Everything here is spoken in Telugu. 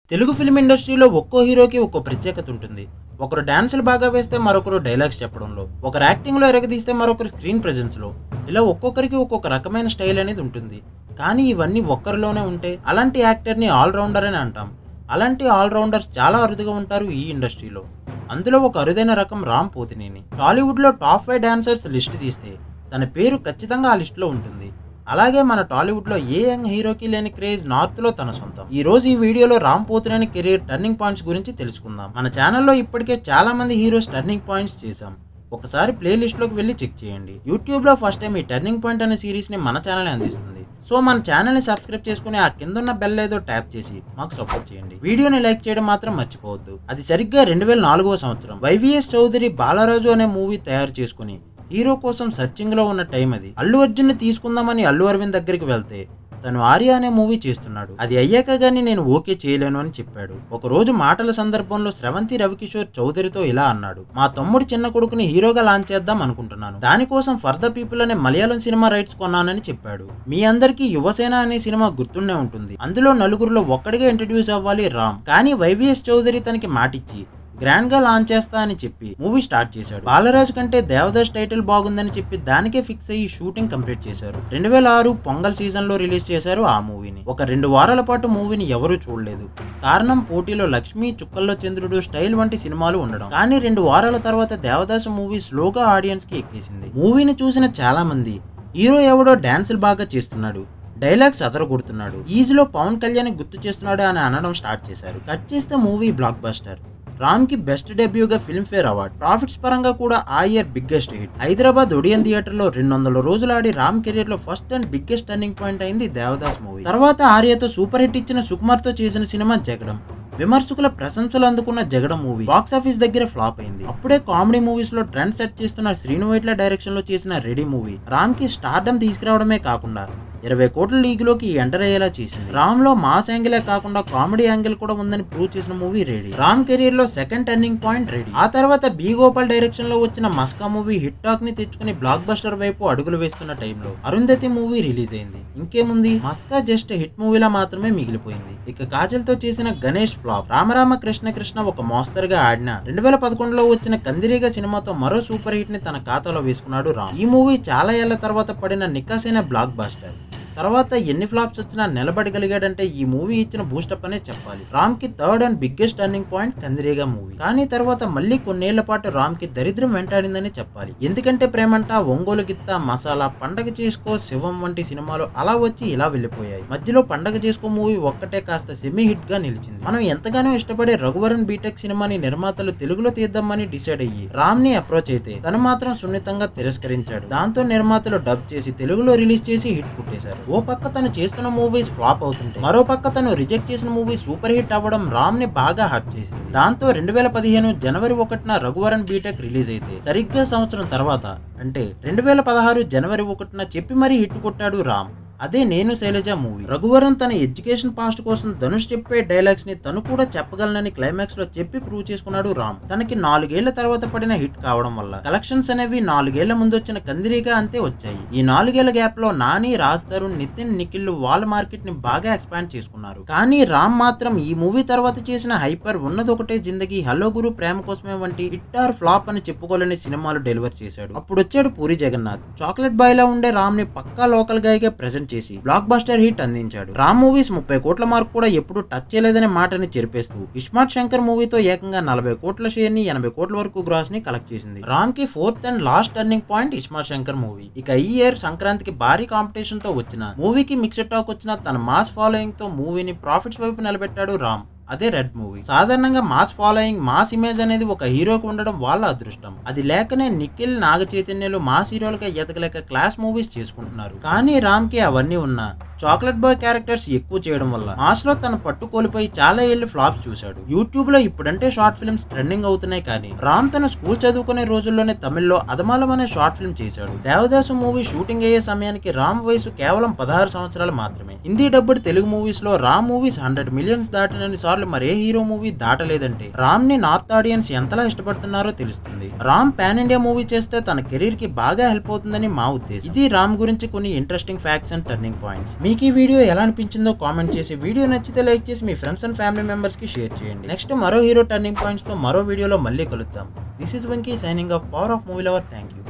తెలుగు ఫిల్మ్ ఇండస్ట్రీలో ఒక్కో హీరోకి ఒక్కో ప్రత్యేకత ఉంటుంది ఒకరు డాన్సులు బాగా వేస్తే మరొకరు డైలాగ్స్ చెప్పడంలో ఒకరు యాక్టింగ్లో ఎరగదీస్తే మరొకరు స్క్రీన్ ప్రెజెన్స్లో ఇలా ఒక్కొక్కరికి ఒక్కొక్క రకమైన స్టైల్ అనేది ఉంటుంది కానీ ఇవన్నీ ఒక్కరిలోనే ఉంటే అలాంటి యాక్టర్ని ఆల్రౌండర్ అని అంటాం అలాంటి ఆల్రౌండర్స్ చాలా అరుదుగా ఉంటారు ఈ ఇండస్ట్రీలో అందులో ఒక అరుదైన రకం రామ్ పోతినేని టాలీవుడ్లో టాప్ ఫైవ్ డాన్సర్స్ లిస్ట్ తీస్తే తన పేరు ఖచ్చితంగా ఆ లిస్టులో ఉంటుంది అలాగే మన టాలీవుడ్లో ఏ యంగ్ హీరోకి లేని క్రేజ్ నార్త్లో తన సొంతం ఈ రోజు ఈ వీడియోలో Ram Pothineni career turning points గురించి తెలుసుకుందాం మన ఛానల్లో ఇప్పటికే చాలా మంది హీరోస్ టర్నింగ్ పాయింట్స్ చేశాం ఒకసారి ప్లేలిస్ట్లోకి వెళ్ళి చెక్ చేయండి యూట్యూబ్లో ఫస్ట్ టైం ఈ టర్నింగ్ పాయింట్ అనే సిరీస్ని మన ఛానల్ అందిస్తుంది సో మన ఛానల్ని సబ్స్క్రైబ్ చేసుకుని ఆ కింద ఉన్న బెల్ ఏదో ట్యాప్ చేసి మాకు సపోర్ట్ చేయండి వీడియోని లైక్ చేయడం మాత్రం మర్చిపోవద్దు అది సరిగ్గా రెండు వేల నాలుగవ సంవత్సరం వైవిఎస్ చౌదరి బాలరాజు అనే మూవీ తయారు చేసుకుని హీరో కోసం సర్చింగ్ లో ఉన్న టైం అది అల్లు అర్జున్ ని తీసుకుందామని అల్లు అరవింద్ దగ్గరికి వెళ్తే తను ఆర్య అనే మూవీ చేస్తున్నాడు అది అయ్యాక గానీ నేను ఓకే చేయలేను అని చెప్పాడు ఒక రోజు మాటల సందర్భంలో స్రవంతి రవికిషోర్ చౌదరితో ఇలా అన్నాడు మా తమ్ముడు చిన్న కొడుకుని హీరోగా లాంచ్ చేద్దాం అనుకుంటున్నాను దానికోసం ఫర్ ద పీపుల్ అనే మలయాళం సినిమా రైట్స్ కొన్నానని చెప్పాడు మీ అందరికీ యువసేన అనే సినిమా గుర్తుండే ఉంటుంది అందులో నలుగురిలో ఒక్కడిగా ఇంట్రడ్యూస్ అవ్వాలి రామ్ కానీ వైవిఎస్ చౌదరి తనకి మాటిచ్చి గ్రాండ్ గా లాంచ్ చేస్తా అని చెప్పి మూవీ స్టార్ట్ చేశాడు బాలరాజు కంటే దేవదాస్ టైటిల్ బాగుందని చెప్పి దానికే ఫిక్స్ అయ్యి షూటింగ్ కంప్లీట్ చేశారు రెండు వేల ఆరు పొంగల్ సీజన్ లో రిలీజ్ చేశారు ఆ మూవీని ఒక రెండు వారాల పాటు మూవీని ఎవరూ చూడలేదు కారణం పోటీలో లక్ష్మి చుక్కల్లో చంద్రుడు స్టైల్ వంటి సినిమాలు ఉండడం కానీ రెండు వారాల తర్వాత దేవదాసు మూవీ స్లోగా ఆడియన్స్ కి ఎక్కేసింది మూవీని చూసిన చాలా మంది హీరో ఎవడో డాన్సులు బాగా చేస్తున్నాడు డైలాగ్స్ అదరగొడుతున్నాడు ఈజీలో పవన్ కళ్యాణ్ గుర్తు చేస్తున్నాడు అని అనడం స్టార్ట్ చేశారు కట్ చేస్తే మూవీ బ్లాక్ బస్టర్ రామ్ కి బెస్ట్ డెబ్యూగా ఫిల్మ్ఫేర్ అవార్డ్ ప్రాఫిట్స్ పరంగా కూడా ఆ year biggest hit Hyderabad Odeon theatre లో రెండు వందల రోజులు ఆడి రామ్ కెరీర్ లో first and biggest turning point అయింది దేవదాస్ మూవీ తర్వాత ఆర్యతో సూపర్ హిట్ ఇచ్చిన సుకుమార్ తో చేసిన సినిమా జగడం విమర్శకుల ప్రశంసలు అందుకున్న జగడం మూవీ బాక్స్ ఆఫీస్ దగ్గర ఫ్లాప్ అయింది అప్పుడే కామెడీ మూవీస్ లో ట్రెండ్ సెట్ చేస్తున్న శ్రీను వైట్ల డైరెక్షన్ లో చేసిన రెడీ మూవీ రామ్ కి స్టార్డమ్ తీసుకురావడమే కాకుండా ఇరవై కోట్ల లీగ్లోకి ఎంటర్ అయ్యేలా చేసింది రామ్ లో మాస్ యాంగిలే కాకుండా కామెడీ యాంగిల్ కూడా ఉందని ప్రూవ్ చేసిన మూవీ రెడీ రామ్ కెరీర్ లో సెకండ్ టర్నింగ్ పాయింట్ రెడీ ఆ తర్వాత బి గోపాల్ డైరెక్షన్ లో వచ్చిన మస్కా మూవీ హిట్ టాక్ ని తెచ్చుకుని బ్లాక్ బస్టర్ వైపు అడుగులు వేస్తున్న టైంలో అరుంధతి మూవీ రిలీజ్ అయింది ఇంకేముంది మస్కా జస్ట్ హిట్ మూవీలా మాత్రమే మిగిలిపోయింది ఇక కాజల్ తో చేసిన గణేష్ ఫ్లాప్ రామరామ కృష్ణ కృష్ణ ఒక మోస్తరుగా ఆడిన రెండు వేల పదకొండులో వచ్చిన కందిరీగ సినిమాతో మరో సూపర్ హిట్ ని తన ఖాతాలో వేసుకున్నాడు రామ్ ఈ మూవీ చాలా ఏళ్ల తర్వాత పడిన నికాసైన బ్లాక్ బాస్టర్ తర్వాత ఎన్ని ఫ్లాప్స్ వచ్చినా నిలబడగలిగాడంటే ఈ మూవీ ఇచ్చిన బూస్టప్ అనే చెప్పాలి రామ్ కి third and biggest turning point Kandireega movie కానీ తర్వాత మళ్ళీ కొన్నేళ్ల పాటు రామ్ కి దరిద్రం వెంటాడిందని చెప్పాలి ఎందుకంటే ప్రేమంట ఒంగోలు గిత్త మసాలా పండగ చేసుకో శివం వంటి సినిమాలు అలా వచ్చి ఇలా వెళ్ళిపోయాయి మధ్యలో పండగ చేసుకో మూవీ ఒక్కటే కాస్త సెమీ హిట్ గా నిలిచింది మనం ఎంతగానో ఇష్టపడే రఘువరన్ బీటెక్ సినిమాని నిర్మాతలు తెలుగులో తీద్దామని డిసైడ్ అయ్యి రామ్ ని అప్రోచ్ అయితే తను మాత్రం సున్నితంగా తిరస్కరించాడు దాంతో నిర్మాతలు డబ్ చేసి తెలుగులో రిలీజ్ చేసి హిట్ పుట్టేశారు ఓ పక్క తను చేస్తున్న మూవీస్ ఫ్లాప్ అవుతుంటే మరో పక్క తను రిజెక్ట్ చేసిన మూవీ సూపర్ హిట్ అవ్వడం రామ్ ని బాగా హర్ట్ చేసింది దాంతో రెండు వేల పదిహేను జనవరి ఒకటిన రఘువరన్ బీటెక్ రిలీజ్ అయితే సరిగ్గా సంవత్సరం తర్వాత అంటే రెండు వేల పదహారు జనవరి ఒకటిన చెప్పి మరీ హిట్ కొట్టాడు రామ్ అదే నేను శైలజ మూవీ రఘువరన్ తన ఎడ్యుకేషన్ పాస్ట్ కోసం ధనుష్ చెప్పే డైలాగ్స్ ని తను కూడా చెప్పగలనని క్లైమాక్స్ లో చెప్పి ప్రూవ్ చేసుకున్నాడు రామ్ తనకి నాలుగేళ్ల తర్వాత పడిన హిట్ కావడం వల్ల కలెక్షన్స్ అనేవి నాలుగేళ్ల ముందు వచ్చిన కందిరీగా అంతే వచ్చాయి ఈ నాలుగేళ్ల గ్యాప్ లో నాని రాజ్ తరుణ్ నితిన్ నిఖిల్ వాళ్ళ మార్కెట్ ని బాగా ఎక్స్పాండ్ చేసుకున్నారు కానీ రామ్ మాత్రం ఈ మూవీ తర్వాత చేసిన హైపర్ ఉన్నదొకటే జిందగీ హలో గురు ప్రేమ కోసమే వంటి హిట్ ఆర్ ఫ్లాప్ అని చెప్పుకోలేని సినిమాలు డెలివర్ చేశాడు అప్పుడు వచ్చాడు పూరి జగన్నాథ్ చాక్లెట్ బాయ్ లా ఉండే రామ్ ని పక్కా లోకల్ గాయగా ప్రెజెంట్ చేసి బ్లాక్ బస్టర్ హిట్ అందించాడు రామ్ మూవీస్ ముప్పై కోట్ల మార్క్ కూడా ఎప్పుడు టచ్ చేయలేదనే మాటని చెరిపేస్తూ ఇస్మార్ట్ శంకర్ మూవీతో ఏకంగా నలభై కోట్ల షేర్ ని ఎనభై కోట్ల వరకు గ్రాస్ ని కలెక్ట్ చేసింది రామ్ కి fourth and last turning point iSmart Shankar movie ఇక ఈ ఇయర్ సంక్రాంతికి భారీ కాంపిటీషన్ తో వచ్చిన మూవీకి మిక్స్డ్ టాక్ వచ్చిన తన మాస్ ఫాలోయింగ్ తో మూవీని ప్రాఫిట్స్ వైపు నిలబెట్టాడు రామ్ అదే రెడ్ మూవీ సాధారణంగా మాస్ ఫాలోయింగ్ మాస్ ఇమేజ్ అనేది ఒక హీరోకి ఉండడం వాళ్ళ అదృష్టం అది లేకనే నిఖిల్ నాగ చైతన్యలు మాస్ హీరోలుగా ఎదగలేక క్లాస్ మూవీస్ చేసుకుంటున్నారు కానీ రామ్ కి అవన్నీ ఉన్నా చాక్లెట్ బాయ్ క్యారెక్టర్స్ ఎక్కువ చేయడం వల్ల మాస్ లో తన పట్టు కోల్పోయి చాలా ఏళ్ళు ఫ్లాప్స్ చూశాడు యూట్యూబ్ లో ఇప్పుడంటే షార్ట్ ఫిల్మ్స్ ట్రెండింగ్ అవుతున్నాయి కానీ రామ్ తన స్కూల్ చదువుకునే రోజుల్లోనే తమిళ్లో అదమాలం అనే షార్ట్ ఫిల్మ్ చేశాడు దేవదాసు మూవీ షూటింగ్ అయ్యే సమయానికి రామ్ వయసు కేవలం పదహారు సంవత్సరాలు మాత్రమే హిందీ డబ్బుడ్ తెలుగు మూవీస్ లో రామ్ మూవీస్ హండ్రెడ్ మిలియన్స్ దాటినన్ని సార్లు మరే హీరో మూవీ దాటలేదంటే రామ్ ని నార్త్ ఆడియన్స్ ఎంతలా ఇష్టపడుతున్నారో తెలుస్తుంది రామ్ పాన్ ఇండియా మూవీ చేస్తే తన కెరీర్ కి బాగా హెల్ప్ అవుతుందని మా ఉద్దేశం ఇది రామ్ గురించి కొన్ని interesting facts and turning points మీకు ఈ వీడియో ఎలా అనిపించిందో కామెంట్ చేసి వీడియో నచ్చితే లైక్ చేసి మీ ఫ్రెండ్స్ అండ్ ఫ్యామిలీ మెంబర్స్కి షేర్ చేయండి నెక్స్ట్ మరో హీరో టర్నింగ్ పాయింట్స్తో మరో వీడియోలో మళ్ళీ కలుద్దాం this is Venky signing off power of movie lover thank you